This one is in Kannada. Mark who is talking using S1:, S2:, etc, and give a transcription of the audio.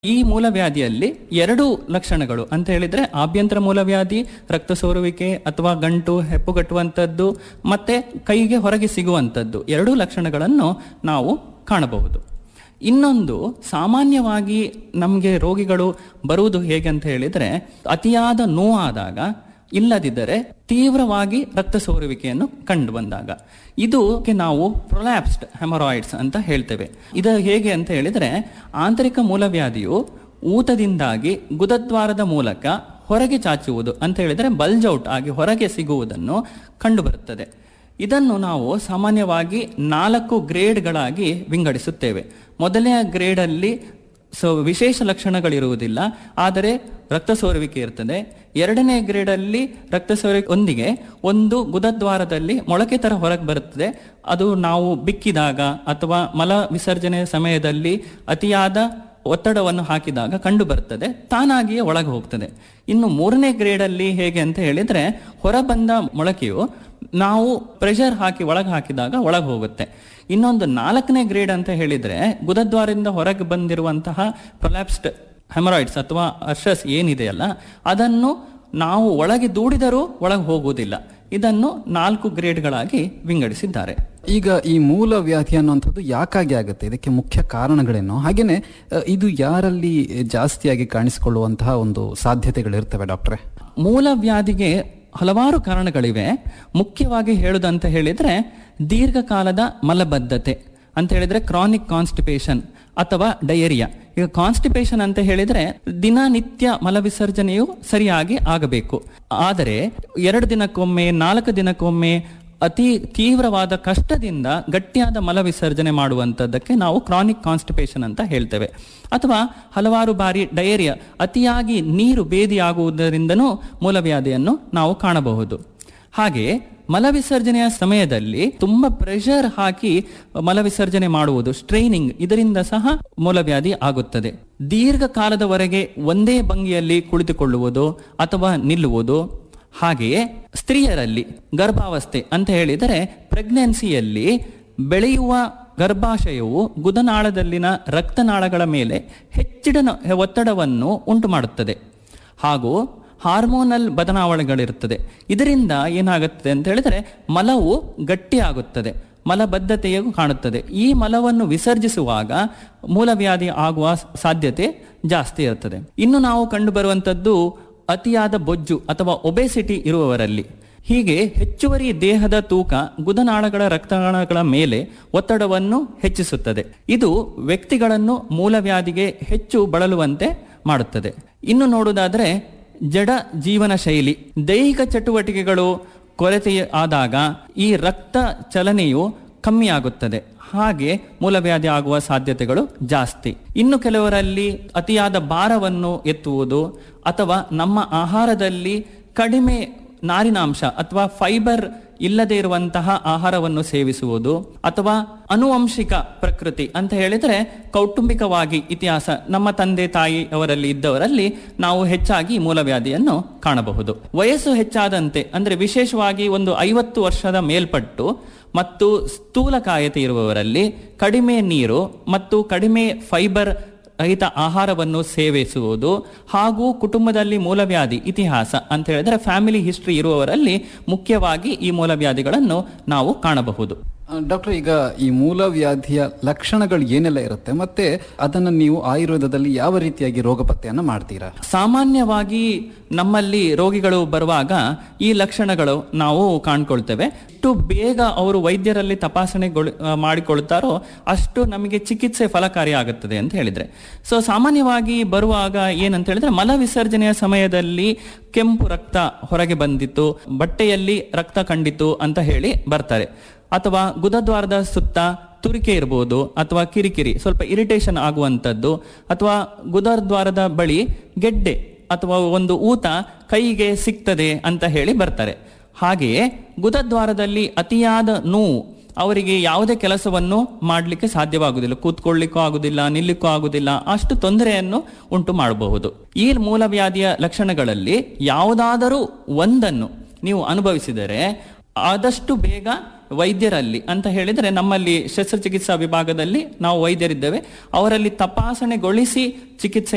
S1: ಈ ಮೂಲವ್ಯಾಧಿಯಲ್ಲಿ ಎರಡು ಲಕ್ಷಣಗಳು ಅಂತ ಹೇಳಿದ್ರೆ ಆಭ್ಯಂತರ ಮೂಲವ್ಯಾಧಿ ರಕ್ತ ಸೋರುವಿಕೆ ಅಥವಾ ಗಂಟು ಹೆಪ್ಪುಗಟ್ಟುವಂಥದ್ದು ಮತ್ತೆ ಕೈಗೆ ಹೊರಗೆ ಸಿಗುವಂಥದ್ದು ಎರಡೂ ಲಕ್ಷಣಗಳನ್ನು ನಾವು ಕಾಣಬಹುದು ಇನ್ನೊಂದು ಸಾಮಾನ್ಯವಾಗಿ ನಮಗೆ ರೋಗಿಗಳು ಬರುವುದು ಹೇಗೆ ಅಂತ ಹೇಳಿದ್ರೆ ಅತಿಯಾದ ನೋವಾದಾಗ ಇಲ್ಲದಿದ್ದರೆ ತೀವ್ರವಾಗಿ ರಕ್ತ ಸೋರುವಿಕೆಯನ್ನು ಕಂಡು ಬಂದಾಗ ಇದಕ್ಕೆ ನಾವು ಪ್ರೊಲ್ಯಾಪ್ಸ್ಡ್ ಹೆಮರಾಯ್ಡ್ಸ್ ಅಂತ ಹೇಳ್ತೇವೆ ಇದು ಹೇಗೆ ಅಂತ ಹೇಳಿದ್ರೆ ಆಂತರಿಕ ಮೂಲವ್ಯಾಧಿಯು ಊತದಿಂದಾಗಿ ಗುದದ್ವಾರದ ಮೂಲಕ ಹೊರಗೆ ಚಾಚುವುದು ಅಂತ ಹೇಳಿದ್ರೆ ಬಲ್ಜ್ ಔಟ್ ಆಗಿ ಹೊರಗೆ ಸಿಗುವುದನ್ನು ಕಂಡುಬರುತ್ತದೆ ಇದನ್ನು ನಾವು ಸಾಮಾನ್ಯವಾಗಿ ನಾಲ್ಕು ಗ್ರೇಡ್ಗಳಾಗಿ ವಿಂಗಡಿಸುತ್ತೇವೆ ಮೊದಲನೆಯ ಗ್ರೇಡಲ್ಲಿ ಸೊ ವಿಶೇಷ ಲಕ್ಷಣಗಳಿರುವುದಿಲ್ಲ ಆದರೆ ರಕ್ತ ಸೋರುವಿಕೆ ಇರ್ತದೆ ಎರಡನೇ ಗ್ರೇಡಲ್ಲಿ ರಕ್ತ ಸೋರುವಿಕೆಯೊಂದಿಗೆ ಒಂದು ಗುದದ್ವಾರದಲ್ಲಿ ಮೊಳಕೆ ತರ ಹೊರಗೆ ಬರುತ್ತದೆ ಅದು ನಾವು ಬಿಕ್ಕಿದಾಗ ಅಥವಾ ಮಲ ವಿಸರ್ಜನೆ ಸಮಯದಲ್ಲಿ ಅತಿಯಾದ ಒತ್ತಡವನ್ನು ಹಾಕಿದಾಗ ಕಂಡು ಬರ್ತದೆ ತಾನಾಗಿಯೇ ಒಳಗೆ ಹೋಗ್ತದೆ ಇನ್ನು ಮೂರನೇ ಗ್ರೇಡಲ್ಲಿ ಹೇಗೆ ಅಂತ ಹೇಳಿದ್ರೆ ಹೊರಬಂದ ಮೊಳಕೆಯು ನಾವು ಪ್ರೆಷರ್ ಹಾಕಿ ಒಳಗೆ ಹಾಕಿದಾಗ ಒಳಗೆ ಹೋಗುತ್ತೆ ಇನ್ನೊಂದು ನಾಲ್ಕನೇ ಗ್ರೇಡ್ ಅಂತ ಹೇಳಿದ್ರೆ ಗುದದ್ವಾರದಿಂದ ಹೊರಗೆ ಬಂದಿರುವಂತಹ ಪ್ರೊಲ್ಯಾಪ್ಸ್ಡ್ ಹೆಮರಾಯ್ಡ್ಸ್ ಅಥವಾ ಅರ್ಷಸ್ ಏನಿದೆಯಲ್ಲ ಅದನ್ನು ನಾವು ಒಳಗೆ ದೂಡಿದರೂ ಒಳಗೆ ಹೋಗುವುದಿಲ್ಲ ಇದನ್ನು ನಾಲ್ಕು ಗ್ರೇಡ್ಗಳಾಗಿ ವಿಂಗಡಿಸಿದ್ದಾರೆ
S2: ಈಗ ಈ ಮೂಲ ವ್ಯಾಧಿ ಅನ್ನುವಂಥದ್ದು ಯಾಕಾಗಿ ಆಗುತ್ತೆ ಇದಕ್ಕೆ ಮುಖ್ಯ ಕಾರಣಗಳೇನು ಹಾಗೇನೆ ಅ, ಇದು ಯಾರಲ್ಲಿ ಜಾಸ್ತಿಯಾಗಿ ಕಾಣಿಸಿಕೊಳ್ಳುವಂತಹ ಒಂದು ಸಾಧ್ಯತೆಗಳಿರ್ತವೆ ಡಾಕ್ಟ್ರೆ
S1: ಮೂಲ ವ್ಯಾಧಿಗೆ ಹಲವಾರು ಕಾರಣಗಳಿವೆ ಮುಖ್ಯವಾಗಿ ಹೇಳುದಂತ ಹೇಳಿದ್ರೆ ದೀರ್ಘಕಾಲದ ಮಲಬದ್ಧತೆ ಅಂತ ಹೇಳಿದ್ರೆ ಕ್ರಾನಿಕ್ ಕಾನ್ಸ್ಟಿಪೇಷನ್ ಅಥವಾ ಡಯೇರಿಯಾ ಈಗ ಕಾನ್ಸ್ಟಿಪೇಷನ್ ಅಂತ ಹೇಳಿದ್ರೆ ದಿನನಿತ್ಯ ಮಲವಿಸರ್ಜನೆಯು ಸರಿಯಾಗಿ ಆಗಬೇಕು ಆದರೆ ಎರಡು ದಿನಕ್ಕೊಮ್ಮೆ ನಾಲ್ಕು ದಿನಕ್ಕೊಮ್ಮೆ ಅತಿ ತೀವ್ರವಾದ ಕಷ್ಟದಿಂದ ಗಟ್ಟಿಯಾದ ಮಲ ವಿಸರ್ಜನೆ ಮಾಡುವಂಥದ್ದಕ್ಕೆ ನಾವು ಕ್ರಾನಿಕ್ ಕಾನ್ಸ್ಟಿಪೇಷನ್ ಅಂತ ಹೇಳ್ತೇವೆ ಅಥವಾ ಹಲವಾರು ಬಾರಿ ಡಯೇರಿಯಾ ಅತಿಯಾಗಿ ನೀರು ಬೇದಿಯಾಗುವುದರಿಂದನೂ ಮೂಲವ್ಯಾಧಿಯನ್ನು ನಾವು ಕಾಣಬಹುದು ಹಾಗೆ ಮಲವಿಸರ್ಜನೆಯ ಸಮಯದಲ್ಲಿ ತುಂಬಾ ಪ್ರೆಷರ್ ಹಾಕಿ ಮಲವಿಸರ್ಜನೆ ಮಾಡುವುದು ಸ್ಟ್ರೈನಿಂಗ್ ಇದರಿಂದ ಸಹ ಮೂಲವ್ಯಾಧಿ ಆಗುತ್ತದೆ ದೀರ್ಘಕಾಲದವರೆಗೆ ಒಂದೇ ಭಂಗಿಯಲ್ಲಿ ಕುಳಿತುಕೊಳ್ಳುವುದು ಅಥವಾ ನಿಲ್ಲುವುದು ಹಾಗೆಯೇ ಸ್ತ್ರೀಯರಲ್ಲಿ ಗರ್ಭಾವಸ್ಥೆ ಅಂತ ಹೇಳಿದರೆ ಪ್ರೆಗ್ನೆನ್ಸಿಯಲ್ಲಿ ಬೆಳೆಯುವ ಗರ್ಭಾಶಯವು ಗುದನಾಳದಲ್ಲಿನ ರಕ್ತನಾಳಗಳ ಮೇಲೆ ಹೆಚ್ಚಿನ ಒತ್ತಡವನ್ನು ಉಂಟು ಮಾಡುತ್ತದೆ ಹಾಗೂ ಹಾರ್ಮೋನಲ್ ಬದಲಾವಣೆಗಳಿರುತ್ತದೆ ಇದರಿಂದ ಏನಾಗುತ್ತದೆ ಅಂತ ಹೇಳಿದ್ರೆ ಮಲವು ಗಟ್ಟಿಯಾಗುತ್ತದೆ ಮಲಬದ್ಧತೆಯು ಕಾಣುತ್ತದೆ ಈ ಮಲವನ್ನು ವಿಸರ್ಜಿಸುವಾಗ ಮೂಲವ್ಯಾಧಿ ಆಗುವ ಸಾಧ್ಯತೆ ಜಾಸ್ತಿ ಇರುತ್ತದೆ ಇನ್ನು ನಾವು ಕಂಡುಬರುವಂಥದ್ದು ಅತಿಯಾದ ಬೊಜ್ಜು ಅಥವಾ ಒಬೆಸಿಟಿ ಇರುವವರಲ್ಲಿ ಹೀಗೆ ಹೆಚ್ಚುವರಿ ದೇಹದ ತೂಕ ಗುದನಾಳಗಳ ರಕ್ತನಾಳಗಳ ಮೇಲೆ ಒತ್ತಡವನ್ನು ಹೆಚ್ಚಿಸುತ್ತದೆ ಇದು ವ್ಯಕ್ತಿಗಳನ್ನು ಮೂಲವ್ಯಾಧಿಗೆ ಹೆಚ್ಚು ಬಳಲುವಂತೆ ಮಾಡುತ್ತದೆ ಇನ್ನು ನೋಡುವುದಾದರೆ ಜಡ ಜೀವನ ಶೈಲಿ ದೈಹಿಕ ಚಟುವಟಿಕೆಗಳು ಕೊರತೆ ಆದಾಗ ಈ ರಕ್ತ ಚಲನೆಯು ಕಮ್ಮಿಯಾಗುತ್ತದೆ ಹಾಗೆ ಮೂಲವ್ಯಾಧಿ ಆಗುವ ಸಾಧ್ಯತೆಗಳು ಜಾಸ್ತಿ ಇನ್ನು ಕೆಲವರಲ್ಲಿ ಅತಿಯಾದ ಭಾರವನ್ನು ಎತ್ತುವುದು ಅಥವಾ ನಮ್ಮ ಆಹಾರದಲ್ಲಿ ಕಡಿಮೆ ನಾರಿನಾಂಶ ಅಥವಾ ಫೈಬರ್ ಇಲ್ಲದೆ ಇರುವಂತಹ ಆಹಾರವನ್ನು ಸೇವಿಸುವುದು ಅಥವಾ ಅನುವಂಶಿಕ ಪ್ರಕೃತಿ ಅಂತ ಹೇಳಿದ್ರೆ ಕೌಟುಂಬಿಕವಾಗಿ ಇತಿಹಾಸ ನಮ್ಮ ತಂದೆ ತಾಯಿ ಅವರಲ್ಲಿ ಇದ್ದವರಲ್ಲಿ ನಾವು ಹೆಚ್ಚಾಗಿ ಮೂಲವ್ಯಾಧಿಯನ್ನು ಕಾಣಬಹುದು ವಯಸ್ಸು ಹೆಚ್ಚಾದಂತೆ ಅಂದ್ರೆ ವಿಶೇಷವಾಗಿ ಒಂದು ಐವತ್ತು ವರ್ಷದ ಮೇಲ್ಪಟ್ಟು ಮತ್ತು ಸ್ಥೂಲಕಾಯತೆ ಇರುವವರಲ್ಲಿ ಕಡಿಮೆ ನೀರು ಮತ್ತು ಕಡಿಮೆ ಫೈಬರ್ ರಹಿತ ಆಹಾರವನ್ನು ಸೇವಿಸುವುದು ಹಾಗೂ ಕುಟುಂಬದಲ್ಲಿ ಮೂಲವ್ಯಾಧಿ ಇತಿಹಾಸ ಅಂತ ಹೇಳಿದ್ರೆ ಫ್ಯಾಮಿಲಿ ಹಿಸ್ಟ್ರಿ ಇರುವವರಲ್ಲಿ ಮುಖ್ಯವಾಗಿ ಈ ಮೂಲವ್ಯಾಧಿಗಳನ್ನು ನಾವು ಕಾಣಬಹುದು
S2: ಆ, ಡಾಕ್ಟರ್ ಈಗ ಈ ಮೂಲ ವ್ಯಾಧಿಯ ಲಕ್ಷಣಗಳು ಏನೆಲ್ಲ ಇರುತ್ತೆ ಮತ್ತೆ ಅದನ್ನು ನೀವು ಆಯುರ್ವೇದದಲ್ಲಿ ಯಾವ ರೀತಿಯಾಗಿ ರೋಗ ಪತ್ತೆಯನ್ನ ಮಾಡ್ತೀರಾ
S1: ಸಾಮಾನ್ಯವಾಗಿ ನಮ್ಮಲ್ಲಿ ರೋಗಿಗಳು ಬರುವಾಗ ಈ ಲಕ್ಷಣಗಳು ನಾವು ಕಾಣ್ಕೊಳ್ತೇವೆ ಎಷ್ಟು ಬೇಗ ಅವರು ವೈದ್ಯರಲ್ಲಿ ತಪಾಸಣೆ ಮಾಡಿಕೊಳ್ತಾರೋ ಅಷ್ಟು ನಮಗೆ ಚಿಕಿತ್ಸೆ ಫಲಕಾರಿ ಆಗುತ್ತದೆ ಅಂತ ಹೇಳಿದ್ರೆ ಸೊ ಸಾಮಾನ್ಯವಾಗಿ ಬರುವಾಗ ಏನಂತ ಹೇಳಿದ್ರೆ ಮಲ ವಿಸರ್ಜನೆಯ ಸಮಯದಲ್ಲಿ ಕೆಂಪು ರಕ್ತ ಹೊರಗೆ ಬಂದಿತ್ತು ಬಟ್ಟೆಯಲ್ಲಿ ರಕ್ತ ಕಂಡಿತು ಅಂತ ಹೇಳಿ ಬರ್ತಾರೆ ಅಥವಾ ಗುದದ್ವಾರದ ಸುತ್ತ ತುರಿಕೆ ಇರಬಹುದು ಅಥವಾ ಕಿರಿಕಿರಿ ಸ್ವಲ್ಪ ಇರಿಟೇಷನ್ ಆಗುವಂಥದ್ದು ಅಥವಾ ಗುದದ್ವಾರದ ಬಳಿ ಗೆಡ್ಡೆ ಅಥವಾ ಒಂದು ಊತ ಕೈಗೆ ಸಿಗ್ತದೆ ಅಂತ ಹೇಳಿ ಬರ್ತಾರೆ ಹಾಗೆಯೇ ಗುದದ್ವಾರದಲ್ಲಿ ಅತಿಯಾದ ನೋವು ಅವರಿಗೆ ಯಾವುದೇ ಕೆಲಸವನ್ನು ಮಾಡಲಿಕ್ಕೆ ಸಾಧ್ಯವಾಗುವುದಿಲ್ಲ ಕೂತ್ಕೊಳ್ಳಿಕ್ಕೂ ಆಗುದಿಲ್ಲ ನಿಲ್ಲಿಕ್ಕೂ ಆಗುದಿಲ್ಲ ಅಷ್ಟು ತೊಂದರೆಯನ್ನು ಉಂಟು ಮಾಡಬಹುದು ಈ ಮೂಲವ್ಯಾಧಿಯ ಲಕ್ಷಣಗಳಲ್ಲಿ ಯಾವುದಾದರೂ ಒಂದನ್ನು ನೀವು ಅನುಭವಿಸಿದರೆ ಆದಷ್ಟು ಬೇಗ ವೈದ್ಯರಲ್ಲಿ ಅಂತ ಹೇಳಿದರೆ ನಮ್ಮಲ್ಲಿ ಶಸ್ತ್ರಚಿಕಿತ್ಸಾ ವಿಭಾಗದಲ್ಲಿ ನಾವು ವೈದ್ಯರಿದ್ದೇವೆ ಅವರಲ್ಲಿ ತಪಾಸಣೆಗೊಳಿಸಿ ಚಿಕಿತ್ಸೆ